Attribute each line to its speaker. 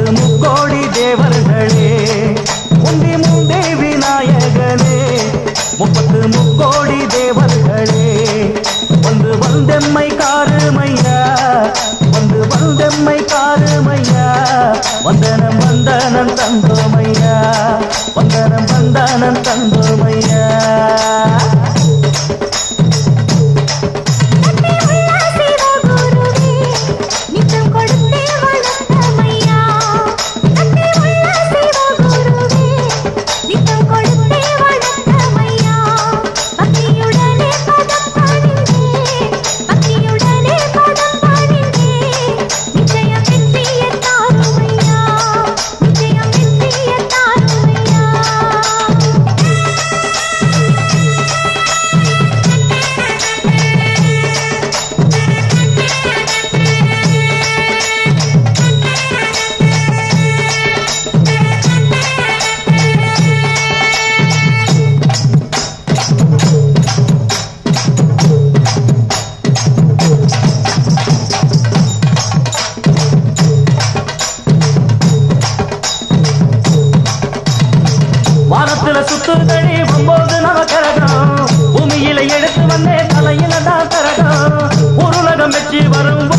Speaker 1: முக்கோடி தேவர்களே முந்தி முந்தே விநாயகனே முப்பத்து முக்கோடி தேவர்களே வந்து வந்தெம்மை காருமையா வந்து வந்தெம்மை காருமையா வந்தனம் வந்தனம் தந்தோமையா வந்தனம் வந்தனம் தந்தோமையா
Speaker 2: நித்தம் கொடுத்தே வளர்த்தமையா தத்தை உள்ள சிவகுருவே நித்தம் கொடுத்தே வளர்த்தமையா பக்தியுடனே பதம் பணிந்தே பக்தியுடனே பதம் பணிந்தே நிச்சயம் வெற்றியை தாருமையா நிச்சயம் வெற்றியை தாருமையா
Speaker 1: வானத்துல சுத்துதடி ஒன்பது நவக்கரகம் பூமியில எடுத்து வந்தே தலையில தான் கரகம் உருளகம் வச்சு வரும்